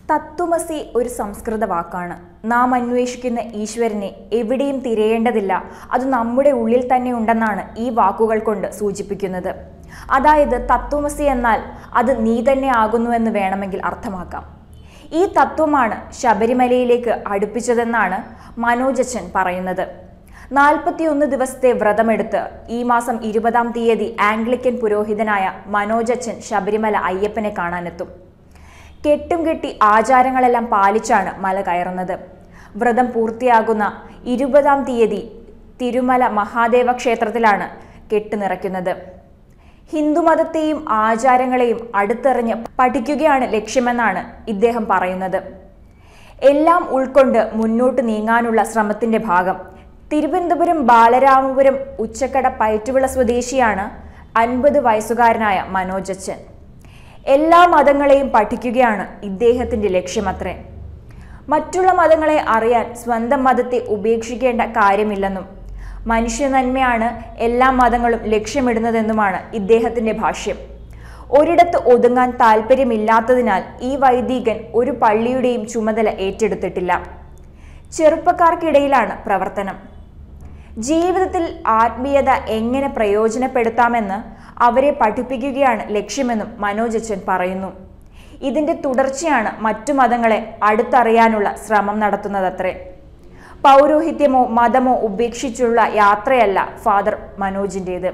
തത്വമസി ഒരു സംസ്കൃത വാക്കാണ് നാം അന്വേഷിക്കുന്ന ഈശ്വരനെ എവിടെയും തിരയേണ്ടതില്ല അത് നമ്മുടെ ഉള്ളിൽ തന്നെ ഉണ്ടെന്നാണ് ഈ വാക്കുകൾ കൊണ്ട് സൂചിപ്പിക്കുന്നത് അതായത് തത്വമസി എന്നാൽ അത് നീ തന്നെ ആകുന്നുവെന്ന് വേണമെങ്കിൽ അർത്ഥമാക്കാം ഈ തത്വമാണ് ശബരിമലയിലേക്ക് അടുപ്പിച്ചതെന്നാണ് മനോജച്ചൻ പറയുന്നത് നാൽപ്പത്തിയൊന്ന് ദിവസത്തെ വ്രതമെടുത്ത് ഈ മാസം ഇരുപതാം തീയതി ആംഗ്ലിക്കൻ പുരോഹിതനായ മനോജച്ചൻ ശബരിമല അയ്യപ്പനെ കാണാനെത്തും കെട്ടും കെട്ടി ആചാരങ്ങളെല്ലാം പാലിച്ചാണ് മല കയറുന്നത് വ്രതം പൂർത്തിയാകുന്ന ഇരുപതാം തീയതി തിരുമല മഹാദേവ ക്ഷേത്രത്തിലാണ് കെട്ട് നിറയ്ക്കുന്നത് ഹിന്ദുമതത്തെയും ആചാരങ്ങളെയും അടുത്തെറിഞ്ഞ് പഠിക്കുകയാണ് ലക്ഷ്യമെന്നാണ് ഇദ്ദേഹം പറയുന്നത് എല്ലാം ഉൾക്കൊണ്ട് മുന്നോട്ട് നീങ്ങാനുള്ള ശ്രമത്തിന്റെ ഭാഗം തിരുവനന്തപുരം ബാലരാമപുരം ഉച്ചക്കട പയറ്റുവിള സ്വദേശിയാണ് അൻപത് വയസ്സുകാരനായ മനോജച്ചൻ എല്ലാ മതങ്ങളെയും പഠിക്കുകയാണ് ഇദ്ദേഹത്തിന്റെ ലക്ഷ്യമത്രേ മറ്റുള്ള മതങ്ങളെ അറിയാൻ സ്വന്തം മതത്തെ ഉപേക്ഷിക്കേണ്ട കാര്യമില്ലെന്നും മനുഷ്യ നന്മയാണ് എല്ലാ മതങ്ങളും ലക്ഷ്യമിടുന്നതെന്നുമാണ് ഇദ്ദേഹത്തിന്റെ ഭാഷ്യം ഒരിടത്ത് ഒതുങ്ങാൻ താല്പര്യമില്ലാത്തതിനാൽ ഈ വൈദികൻ ഒരു പള്ളിയുടെയും ചുമതല ഏറ്റെടുത്തിട്ടില്ല ചെറുപ്പക്കാർക്കിടയിലാണ് പ്രവർത്തനം ജീവിതത്തിൽ ആത്മീയത എങ്ങനെ പ്രയോജനപ്പെടുത്താമെന്ന് അവരെ പഠിപ്പിക്കുകയാണ് ലക്ഷ്യമെന്നും മനോജച്ചൻ പറയുന്നു ഇതിന്റെ തുടർച്ചയാണ് മറ്റു മതങ്ങളെ അടുത്തറിയാനുള്ള ശ്രമം നടത്തുന്നതത്രേ പൗരോഹിത്യമോ മതമോ ഉപേക്ഷിച്ചുള്ള യാത്രയല്ല ഫാദർ മനോജിൻ്റേത്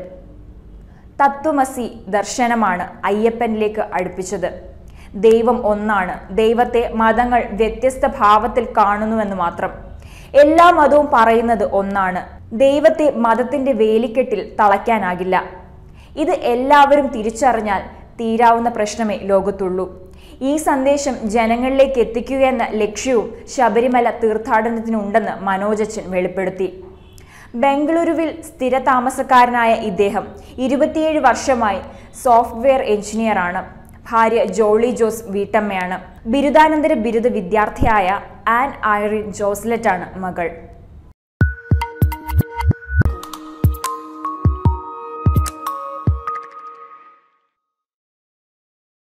തത്വമസി ദർശനമാണ് അയ്യപ്പനിലേക്ക് അടുപ്പിച്ചത് ദൈവം ഒന്നാണ് ദൈവത്തെ മതങ്ങൾ വ്യത്യസ്ത ഭാവത്തിൽ കാണുന്നുവെന്ന് മാത്രം എല്ലാ മതവും പറയുന്നത് ഒന്നാണ് ദൈവത്തെ മതത്തിന്റെ വേലിക്കെട്ടിൽ തളയ്ക്കാനാകില്ല ഇത് എല്ലാവരും തിരിച്ചറിഞ്ഞാൽ തീരാവുന്ന പ്രശ്നമേ ലോകത്തുള്ളൂ ഈ സന്ദേശം ജനങ്ങളിലേക്ക് എത്തിക്കുക എന്ന ലക്ഷ്യവും ശബരിമല തീർത്ഥാടനത്തിനുണ്ടെന്ന് മനോജച്ചൻ വെളിപ്പെടുത്തി ബംഗളൂരുവിൽ സ്ഥിരതാമസക്കാരനായ ഇദ്ദേഹം ഇരുപത്തിയേഴ് വർഷമായി സോഫ്റ്റ്വെയർ എഞ്ചിനീയറാണ് ഭാര്യ ജോളി ജോസ് വീട്ടമ്മയാണ് ബിരുദാനന്തര ബിരുദ വിദ്യാർത്ഥിയായ ആൻ ഐറിൻ ജോസ്ലറ്റാണ് മകൾ